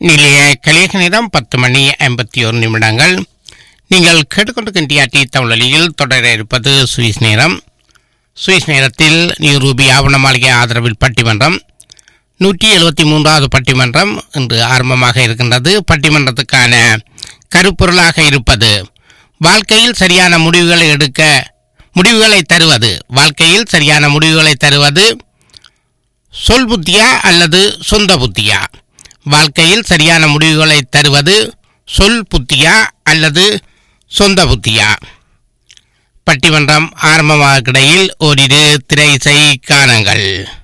நிலைய கலியக நேரம் பத்து மணி ஐம்பத்தி ஒரு நிமிடங்கள் நீங்கள் கேட்டுக்கொண்டிருக்கின்ற டி தமிழொலியில் தொடர இருப்பது சுவிஸ் நேரம் சுவிஸ் நேரத்தில் நியூ ரூபி ஆவண மாளிகை ஆதரவில் பட்டிமன்றம் நூற்றி எழுபத்தி மூன்றாவது பட்டிமன்றம் இன்று ஆரம்பமாக இருக்கின்றது பட்டிமன்றத்துக்கான கருப்பொருளாக இருப்பது வாழ்க்கையில் சரியான முடிவுகளை எடுக்க முடிவுகளை தருவது வாழ்க்கையில் சரியான முடிவுகளை தருவது சொல் புத்தியா அல்லது சொந்த புத்தியா வாழ்க்கையில் சரியான முடிவுகளை தருவது சொல் புத்தியா அல்லது சொந்த புத்தியா பட்டிமன்றம் ஆரம்பமாகிடையில் ஓரிரு திரை இசை காணுங்கள்